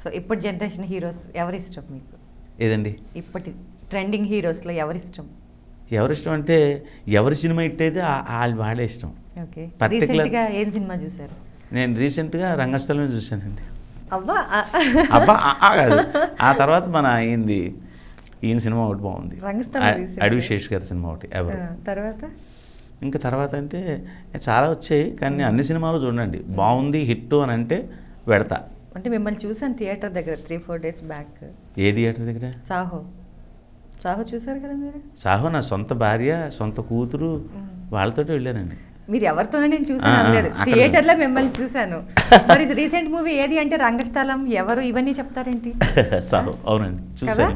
So ఇప్పటి generation heroes ఎవరి ఇష్టం మీకు ఏదండి ఇప్పటి ట్రెండింగ్ హీరోస్లో ఎవరి ఇష్టం ఎవరిష్టం అంటే ఎవరి సినిమా హిట్ అయితే ఆ- వాళ్ళ వాళ్ళే ఇష్టం ఓకే Particular- రీసెంట్గా ఏం సినిమా చూసారు నేను రీసెంట్గా రంగస్థలం చూశానండి అవ్వా ఆ- అబ్బా ఆ- ఆ కాదు ఆ తర్వాత మన అయింది ఈయన సినిమా ఒకటి బాగుంది రంగస్థలం అ- recent. అడవి శేష్ గారి సినిమా ఒకటి ఎవరు ఆ, తర్వాత ఇంకా తర్వాత అంటే చాలా వచ్చాయి కానీ అన్ని సినిమాలు చూడండి బాగుంది హిట్ అని అంటే పెడతా అంటే మిమ్మల్ని చూసాను థియేటర్ దగ్గర త్రీ ఫోర్ డేస్ బ్యాక్ ఏ థియేటర్ దగ్గర సాహో సాహో చూసారు కదా మీరు సాహో నా సొంత భార్య సొంత కూతురు వాళ్ళతోటి వెళ్ళానండి మీరు ఎవరితోనో నేను చూసాను ఆ, ఆ, అనలేదు అక్కడ- థియేటర్లో మిమ్మల్ని చూశాను మరి రీసెంట్ మూవీ ఏది అంటే రంగస్థలం ఎవరు ఇవన్నీ చెప్తారేంటి సాహో అవునండి కదా చూసాను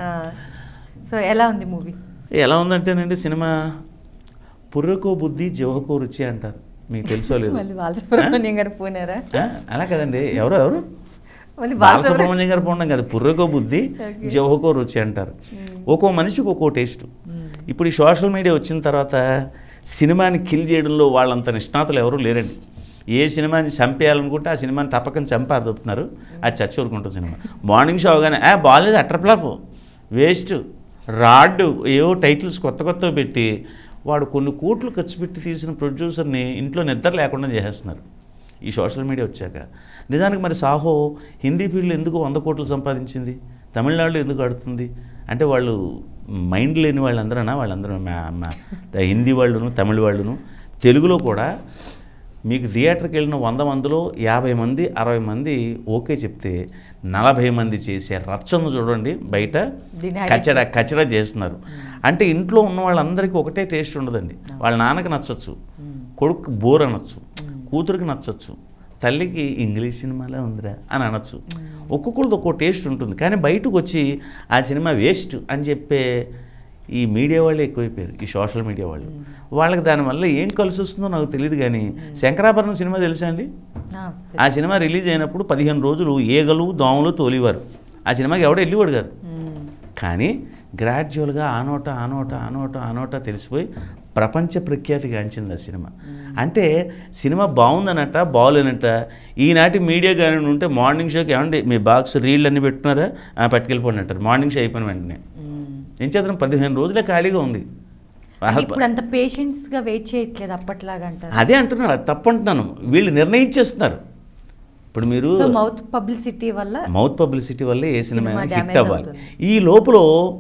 సో ఎలా ఉంది మూవీ ఎలా ఉందంటేనండి సినిమా పుర్రకో బుద్ధి జవహకో రుచి అంటారు మీకు తెలుసో లేదు మళ్ళీ బాలసుబ్రహ్మణ్యం గారు పోనారా ఆ? అలా కదండి ఎవరు ఎవరు మళ్ళీ బాలసుబ్రహ్మణ్యం బాలసుబ్రహ్మణ్యం గారు పోవడం కాదు పుర్రకో బుద్ధి Okay. జవహకో రుచి అంటారు ఒక్కో మనిషికి ఒక్కో టేస్ట్ ఇప్పుడు ఈ సోషల్ మీడియా వచ్చిన తర్వాత సినిమాని కిల్ చేయడంలో వాళ్ళంత నిష్ణాతులు ఎవరూ లేరండి ఏ సినిమాని చంపేయాలనుకుంటే ఆ సినిమాని తప్పకని చంపారు దొప్పుతున్నారు అది చచ్చి ఊరుకుంటుంది సినిమా మార్నింగ్ షో అవగానే ఆ బాగాలేదు అట్రప్లాపు వేస్ట్ రాడ్ ఏవో టైటిల్స్ కొత్త కొత్తవి పెట్టి వాడు కొన్ని కోట్లు ఖర్చు పెట్టి తీసిన ప్రొడ్యూసర్ని ఇంట్లో నిద్ర లేకుండా చేసేస్తున్నారు ఈ సోషల్ మీడియా వచ్చాక నిజానికి మరి సాహో హిందీ ఫీల్డ్లో ఎందుకు వంద కోట్లు సంపాదించింది తమిళనాడులో ఎందుకు ఆడుతుంది అంటే వాళ్ళు మైండ్ లేని వాళ్ళందరూనా వాళ్ళందరూ మా- మా హిందీ వాళ్ళును తమిళ వాళ్ళును తెలుగులో కూడా మీకు థియేటర్కి వెళ్ళిన వంద మందిలో యాభై మంది అరవై మంది ఓకే చెప్తే నలభై మంది చేసే రచ్చను చూడండి బయట దీన్ని highlight కచ్చడా కచ్చడా చేస్తున్నారు అంటే ఇంట్లో ఉన్న వాళ్ళందరికీ ఒకటే టేస్ట్ ఉండదండి వాళ్ళ నాన్నకి నచ్చచ్చు కొడుకు బోర్ అనొచ్చు కూతురికి నచ్చచ్చు తల్లికి ఇంగ్లీష్ సినిమాలో ఉందిరా అని అనొచ్చు ఒక్కొక్కరిది ఒక్కో టేస్ట్ ఉంటుంది కానీ బయటకు వచ్చి ఆ సినిమా వేస్ట్ అని చెప్పే ఈ మీడియా వాళ్ళే ఎక్కువైపోయారు ఈ సోషల్ మీడియా వాళ్ళు వాళ్ళకి దానివల్ల ఏం కలిసి వస్తుందో నాకు తెలియదు కానీ శంకరాభరణం సినిమా తెలుసా అండి ఆ, ఆ సినిమా రిలీజ్ అయినప్పుడు పదిహేను రోజులు ఈగలు దోమలు తోలివారు ఆ సినిమాకి ఎవడో వెళ్ళేవాడు కాదు మ్మ్. కానీ గ్రాడ్యువల్గా ఆ నోట ఆ నోట ఆ నోట ఆ నోట తెలిసిపోయి ప్రపంచ ప్రఖ్యాతి గాంచింది ఆ సినిమా అంటే సినిమా బాగుందనట బాగోలేనట ఈనాటి మీడియా కానీ ఉంటే మార్నింగ్ షోకి ఏమండి మీ బాక్స్ రీల్ అన్ని పెట్టుకున్నారా ఆ, పట్టుకెళ్ళిపోండి అంటారు మార్నింగ్ షో అయిపోయిన వెంటనే మ్మ్. ఏం చేద్దాం పదిహేను రోజులే ఖాళీగా ఉంది అంటే ఇప్పుడు అంత పేషెన్స్ గా వెయిట్ చేయట్లేదు అప్పట్లాగా అంటారు అదే అంటున్నారు అది తప్పు అంటున్నాను వీళ్ళు నిర్ణయించేస్తున్నారు ఇప్పుడు మీరు సో మౌత్ పబ్లిసిటీ వల్ల మౌత్ పబ్లిసిటీ వల్లే ఏ సినిమా సినిమా హిట్ damage అవ్వాలి అవుతుంది. ఈ లోపల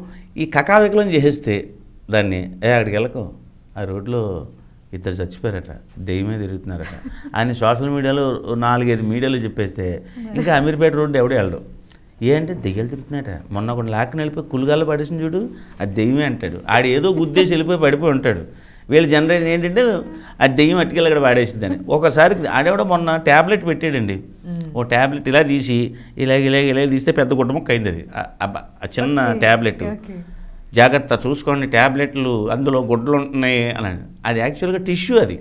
ఈ కకావికలం చేసేస్తే దాన్ని ఏ అక్కడికి వెళ్ళకు ఆ రోడ్లో ఇద్దరు చచ్చిపోయారట దెయ్యమే తిరుగుతున్నారట అని సోషల్ మీడియాలో నాలుగైదు మీడియాలో చెప్పేస్తే ఇంకా అమీర్పేట రోడ్డు ఎవడే వెళ్ళడు ఏ అంటే దెయ్యాలు తిరుగుతున్నాయట మొన్న ఒక లాక్ని వెళ్ళిపోయి కులుగాల్లో పడేసిన చూడు అది దెయ్యమే అంటాడు ఆడు ఏదో గుద్దేసి వెళ్ళిపోయి పడిపోయి ఉంటాడు వీళ్ళ జనరేషన్ ఏంటంటే అది దెయ్యం అట్టుకెళ్ళి అక్కడ పాడేసిందని ఒకసారి ఆడేవాడ మొన్న ట్యాబ్లెట్ పెట్టాడండి ఓ ట్యాబ్లెట్ ఇలా తీసి ఇలా ఇలా ఇలా తీస్తే పెద్ద గుడ్డ ముక్క అయింది అది ఆ- అబ్బా, ఆ చిన్న Okay, ట్యాబ్లెట్ okay. జాగ్రత్త చూసుకోండి ట్యాబ్లెట్లు అందులో గుడ్డలు ఉంటున్నాయి అని అది యాక్చువల్గా టిష్యూ అది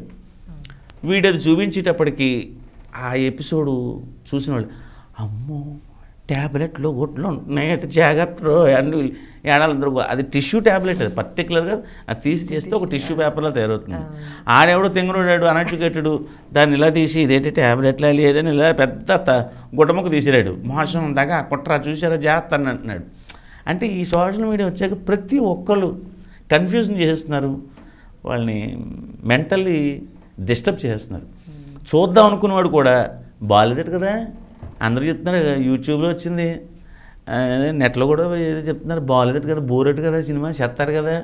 వీడు అది చూపించేటప్పటికి ఆ ఎపిసోడు చూసిన వాళ్ళు అమ్మో ట్యాబ్లెట్లో గుడ్లు ఉంటున్నాయి అటు జాగ్రత్త అన్ని ఏడాలందరూ అది టిష్యూ ట్యాబ్లెట్ అది పర్టికులర్గా అది తీసి చేస్తే ఒక టిష్యూ పేపర్లో తయారవుతుంది ఆడెవడో తెంగరోడాడు అనచుకెట్టుడు దాన్ని ఇలా తీసి ఇదేంటి ట్యాబ్లెట్లా లేదని ఇలా పెద్ద త- గుడ్డముక్క తీసిరాడు మోసం దాకా కుట్రా చూసారా జాగ్రత్త అని అంటున్నాడు అంటే ఈ సోషల్ మీడియా వచ్చాక ప్రతి ఒక్కళ్ళు కన్ఫ్యూజన్ చేస్తున్నారు వాళ్ళని మెంటల్లీ డిస్టర్బ్ చేస్తున్నారు చూద్దాం అనుకున్నవాడు కూడా బాగాలేదట కదా అందరూ చెప్తున్నారు యూట్యూబ్లో వచ్చింది ఆ, నెట్లో కూడా ఏదో చెప్తున్నారు బాగాలేదట కదా బోరెట్ కదా సినిమా చెత్తారు కదా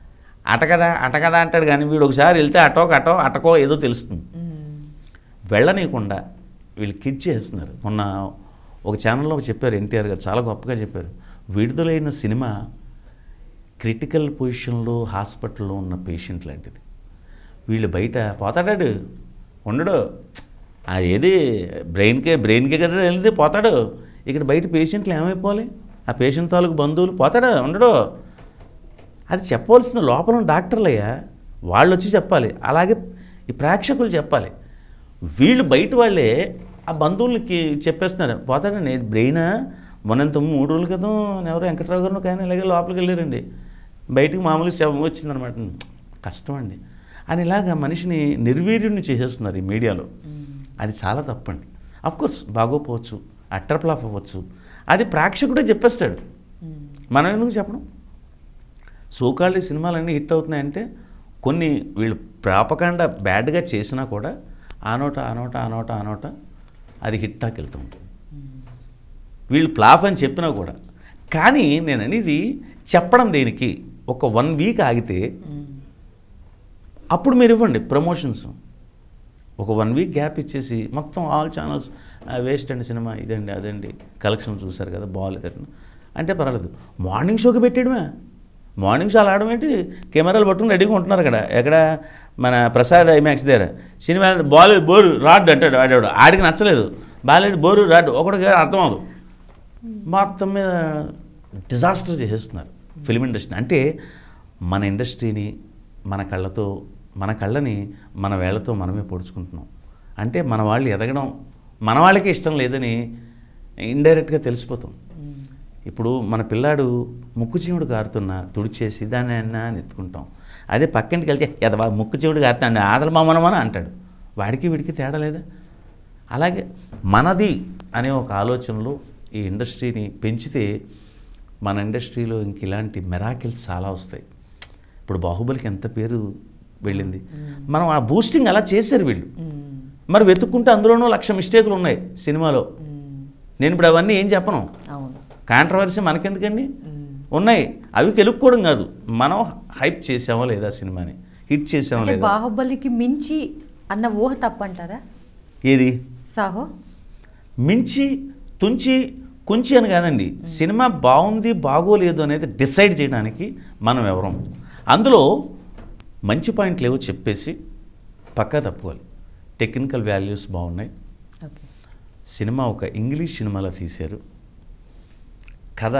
అట కదా అట కదా అంటాడు కానీ వీడు ఒకసారి వెళ్తే అటో అటో అటకో ఏదో తెలుస్తుంది మ్మ్. వెళ్ళనీయకుండా వీళ్ళు కిడ్ చేస్తున్నారు మొన్న ఒక ఛానల్లో చెప్పారు ఎన్టీఆర్ గారు చాలా గొప్పగా చెప్పారు విడుదలైన సినిమా క్రిటికల్ పొజిషన్లో హాస్పిటల్లో ఉన్న పేషెంట్ లాంటిది వీళ్ళు బయట పోతాడాడు ఉండడు ఆ ఏది బ్రెయిన్కే బ్రెయిన్కే కదా వెళ్తే పోతాడు ఇక్కడ బయట పేషెంట్లు ఏమైపోవాలి ఆ పేషెంట్ తాలూకు బంధువులు పోతాడా ఉండడు అది చెప్పవలసిన లోపల ఉన్న డాక్టర్లయ్యా వాళ్ళు వచ్చి చెప్పాలి అలాగే ఈ ప్రేక్షకులు చెప్పాలి వీళ్ళు బయట వాళ్ళే ఆ బంధువులకి చెప్పేస్తున్నారు పోతాడండి బ్రెయినా మొన్నంత మూడు రోజుల క్రితం ఎవరో వెంకట్రావు గారు కానీ ఇలాగే లోపలికి వెళ్ళారండి బయటికి మామూలు శవం వచ్చిందనమాట కష్టం అండి అని ఇలాగా మనిషిని నిర్వీర్యుని చేసేస్తున్నారు ఈ మీడియాలో అది చాలా తప్పండి కోర్స్ బాగోపోవచ్చు అట్టర్ ఫ్లాప్ అవ్వచ్చు అది ప్రేక్షకుడే చెప్పేస్తాడు మనం ఎందుకు చెప్పడం సోకాళ్ళ సినిమాలన్నీ హిట్ అవుతున్నాయంటే కొన్ని వీళ్ళు ప్రాపకాండ బ్యాడ్గా చేసినా కూడా ఆ నోట ఆ నోట ఆ నోట ఆ నోట అది హిట్ టాక్ వెళ్తుంది వీళ్ళు ప్లాఫ్ అని చెప్పినా కూడా కానీ నేను అనేది చెప్పడం దేనికి ఒక వన్ వీక్ ఆగితే అప్పుడు మీరు ఇవ్వండి ప్రమోషన్స్ ఒక వన్ వీక్ గ్యాప్ ఇచ్చేసి మొత్తం ఆల్ ఛానల్స్ వేస్ట్ అండి సినిమా ఇదండి అదండి కలెక్షన్ చూసారు కదా బాగాలేదండి అంటే పర్వాలేదు మార్నింగ్ షోకి పెట్టేయడమే మార్నింగ్ షో అలా ఆడడం ఏంటి కెమెరాలు పట్టుకుని రెడీగా ఉంటున్నారు అక్కడ ఎక్కడ మన ప్రసాద్ ఐమాక్స్ దగ్గర సినిమా బాగాలేదు బోరు రాడ్ అంటాడు ఆడాడు ఆడికి నచ్చలేదు బాగాలేదు బోరు రాడ్ ఒకటికి అర్థం అవ్వదు మొత్తం మీద డిజాస్టర్ చేసేస్తున్నారు ఫిలిం ఇండస్ట్రీ అంటే మన ఇండస్ట్రీని మన కళ్ళతో మన కళ్ళని మన వేళ్లతో మనమే పొడుచుకుంటున్నాం అంటే మన వాళ్ళు ఎదగడం మన వాళ్ళకే ఇష్టం లేదని ఇండైరెక్ట్గా తెలిసిపోతాం ఇప్పుడు మన పిల్లాడు ముక్కు చీముడు కారుతున్నా తుడిచేసి దాన్ని అన్నా అని ఎత్తుకుంటాం అదే పక్కింటికి వెళ్తే ఎదవా ముక్కు చీముడు కారుతాండి ఆదల మామనమని అంటాడు వాడికి వీడికి తేడా లేదా అలాగే మనది అనే ఒక ఆలోచనలో ఈ ఇండస్ట్రీని పెంచితే మన ఇండస్ట్రీలో ఇంక ఇలాంటి మెరాకిల్స్ చాలా వస్తాయి ఇప్పుడు బాహుబలికి ఎంత పేరు వెళ్ళింది మనం ఆ బూస్టింగ్ అలా చేశారు వీళ్ళు మరి వెతుక్కుంటే అందులోనూ లక్ష మిస్టేకులు ఉన్నాయి సినిమాలో నేను ఇప్పుడు అవన్నీ ఏం చెప్పను అవును కాంట్రవర్సీ మనకెందుకండి ఉన్నాయి అవి కెలుక్కోవడం కాదు మనం హైప్ చేసామో లేదా సినిమాని హిట్ చేసామో అంటే లేదా బాహుబలికి మించి అన్న ఊహ తప్పంటారా ఏది సాహో మించి తుంచి కుంచి అని కాదండి సినిమా బాగుంది బాగోలేదు అనేది డిసైడ్ చేయడానికి మనం ఎవరం అందులో మంచి పాయింట్లు ఏవో చెప్పేసి పక్కా తప్పుకోవాలి టెక్నికల్ వాల్యూస్ బాగున్నాయి ఓకే సినిమా ఒక ఇంగ్లీష్ సినిమాలో తీశారు కథ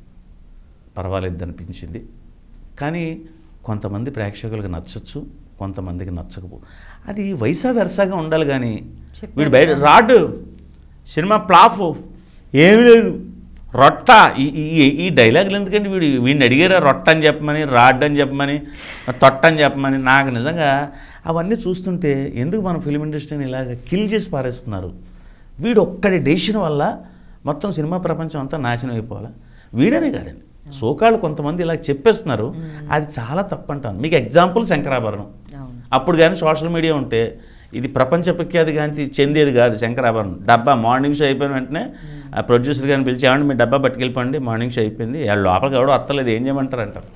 పర్వాలేదు అనిపించింది కానీ కొంతమంది ప్రేక్షకులకు నచ్చచ్చు కొంతమందికి నచ్చకపో అది వైసా వెరసాగా ఉండాలి కానీ చెప్పారు వీడు బయట రాడ్ సినిమా ప్లాఫ్ ఏమీ లేదు రొట్ట ఈ ఈ- ఈ డైలాగులు ఎందుకండి వీడు వీడిని అడిగారా రొట్ట అని చెప్పమని రాడ్ అని చెప్పమని తొట్ట అని చెప్పమని నాకు నిజంగా అవన్నీ చూస్తుంటే ఎందుకు మన ఫిలిం ఇండస్ట్రీని ఇలాగ కిల్ చేసి పారేస్తున్నారు వీడు ఒక్కడి డెసిషన్ వల్ల మొత్తం సినిమా ప్రపంచం అంతా నాశనం అయిపోవాలా వీడనే కాదండి సోకాళ్ళు కొంతమంది ఇలా చెప్పేస్తున్నారు అది చాలా తప్పంటాను మీకు ఎగ్జాంపుల్ శంకరాభరణం అవును అప్పుడు కానీ సోషల్ మీడియా ఉంటే ఇది ప్రపంచ ప్రఖ్యాతి కానీ చెందేది కాదు శంకరాభరణం డబ్బా మార్నింగ్ షో అయిపోయిన వెంటనే ఆ ప్రొడ్యూసర్ గారిని పిలిచి ఏమండి మీ డబ్బా పట్టుకెళ్ళిపోండి మార్నింగ్ షో అయిపోయింది వాళ్ళ లోపలికి ఎవడో అత్తలేదు ఏం చేయమంటారు అంటారు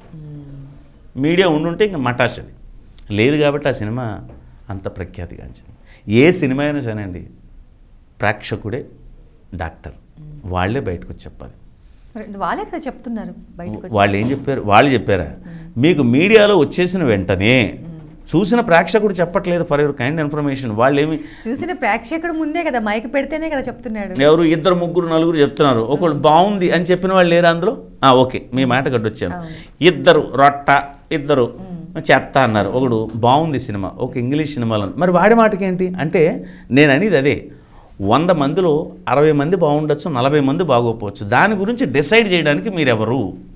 మీడియా ఉండుంటే ఇంకా మటాష్ అది లేదు కాబట్టి ఆ సినిమా అంత ప్రఖ్యాతిగాంచింది ఏ సినిమా అయినా సరేనండి ప్రేక్షకుడే డాక్టర్ వాళ్ళే బయటకు వచ్చి చెప్పాలి మరి వాళ్ళే కదా చెప్తున్నారు బయటకు వచ్చి. వాళ్ళు ఏం చెప్పారు వాళ్ళు చెప్పారా మీకు మీడియాలో వచ్చేసిన వెంటనే చూసిన ప్రేక్షకుడు చెప్పట్లేదు ఫర్ యువర్ కైండ్ ఇన్ఫర్మేషన్ వాళ్ళు ఏమి చూసిన ప్రేక్షకుడు ముందే కదా మైక్ పెడితేనే కదా చెప్తున్నాడు ఎవరు ఇద్దరు ముగ్గురు నలుగురు చెప్తున్నారు ఒకళ్ళు బాగుంది అని చెప్పిన వాళ్ళు లేరు అందులో ఆ, ఓకే మీ మాట కట్టొచ్చాను అవును. ఇద్దరు రొట్ట ఇద్దరు చెత్త అన్నారు ఒకడు బాగుంది సినిమా ఒక ఇంగ్లీష్ సినిమాలో మరి వాడి మాటకి ఏంటి అంటే నేను అనేది అదే వంద మందిలో అరవై మంది బాగుండొచ్చు నలభై మంది బాగోకపోవచ్చు దాని గురించి డిసైడ్ చేయడానికి మీరెవరు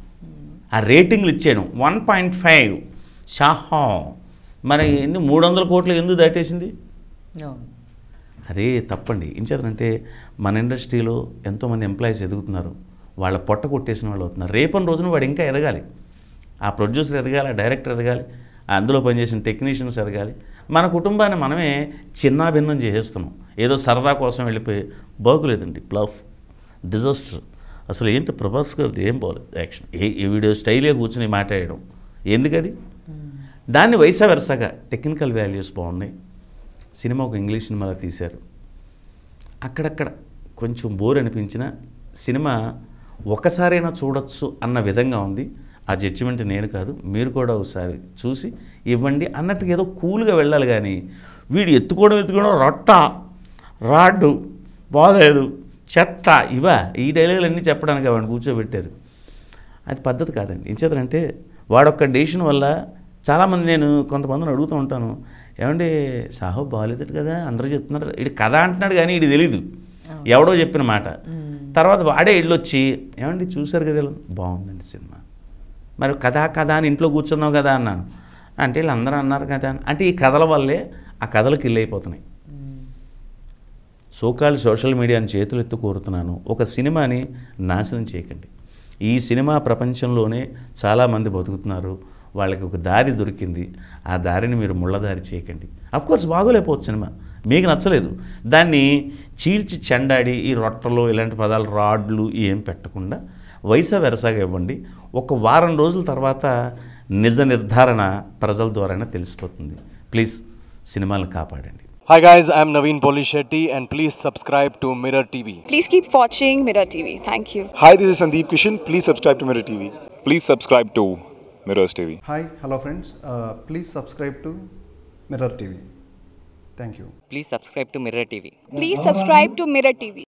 ఆ రేటింగ్లు ఇచ్చేయడం వన్ పాయింట్ ఫైవ్ షాహా మరి ఎన్ని మూడు వందల కోట్లు ఎందుకు దాటేసింది అవును అదే తప్పండి ఏం చేతనంటే మన ఇండస్ట్రీలో ఎంతోమంది ఎంప్లాయీస్ ఎదుగుతున్నారు వాళ్ళ పొట్ట కొట్టేసిన వాళ్ళు అవుతున్నారు రేపటి రోజున వాడు ఇంకా ఎదగాలి ఆ ప్రొడ్యూసర్ ఎదగాలి ఆ డైరెక్టర్ ఎదగాలి ఆ అందులో పనిచేసిన టెక్నీషియన్స్ ఎదగాలి మన కుటుంబాన్ని మనమే చిన్నాభిన్నం చేసేస్తున్నాం ఏదో సరదా కోసం వెళ్ళిపోయి బాగులేదండి ప్లఫ్ డిజాస్టర్ అసలు ఏంటి ప్రభాస్ గారు ఏం బాగోలేదు యాక్షన్ ఏ ఈ వీడియో స్టైల్గా కూర్చుని మాట్లాడడం ఎందుకది దాన్ని వైసా వెరసగా టెక్నికల్ వాల్యూస్ బాగున్నాయి సినిమా ఒక ఇంగ్లీష్ సినిమాలో తీశారు అక్కడక్కడ కొంచెం బోర్ అనిపించిన సినిమా ఒకసారైనా చూడొచ్చు అన్న విధంగా ఉంది ఆ జడ్జిమెంట్ నేను కాదు మీరు కూడా ఒకసారి చూసి ఇవ్వండి అన్నట్టుగా ఏదో కూల్గా వెళ్ళాలి కానీ వీడు ఎత్తుకోవడం ఎత్తుకోవడం రొట్ట రాడ్డు బాగలేదు చెత్త ఇవా ఈ డైలాగులు అన్నీ చెప్పడానికి వాడిని కూర్చోబెట్టారు అది పద్ధతి కాదండి ఏం చేతనంటే వాడొక్క డెసిషన్ వల్ల చాలామంది నేను కొంతమందిని అడుగుతూ ఉంటాను ఏమండి సాహో బాగాలేదు కదా అందరూ చెప్తున్నారు ఇది కథ అంటున్నాడు కానీ ఇది తెలీదు ఎవడో చెప్పిన మాట తర్వాత వాడే వెళ్ళొచ్చి ఏమండి చూశారు కదా ఇలా? బాగుందండి సినిమా మరి కథ కథ అని ఇంట్లో కూర్చున్నావు కదా అన్నాను అంటే వీళ్ళందరూ అన్నారు కదా అని. అంటే ఈ కథల వల్లే ఆ కథలు కిల్ అయిపోతున్నాయి సోకాల్ సోషల్ మీడియాని చేతులెత్తు కోరుతున్నాను ఒక సినిమాని నాశనం చేయకండి ఈ సినిమా ప్రపంచంలోనే చాలామంది బతుకుతున్నారు వాళ్ళకి ఒక దారి దొరికింది ఆ దారిని మీరు ముళ్ళదారి చేయకండి కోర్స్ బాగోలేకపోవచ్చు సినిమా మీకు నచ్చలేదు దాన్ని చీల్చి చెండాడి ఈ రొట్టలు ఇలాంటి పదాలు రాడ్లు ఏం పెట్టకుండా వయస వెరసాగా ఇవ్వండి ఒక వారం రోజుల తర్వాత నిజ నిర్ధారణ ప్రజల ద్వారానే తెలిసిపోతుంది ప్లీజ్ సినిమాలను కాపాడండి Hi guys, I'm Naveen Polishetty and please subscribe to Mirror TV. Please keep watching Mirror TV. Thank you. Hi, this is Sandeep Kishan. Please subscribe to Mirror TV. Please subscribe to Mirrors TV. Hi, hello friends. Uh, please subscribe to Mirror TV. Thank you. Please subscribe to Mirror TV. Please subscribe to Mirror TV.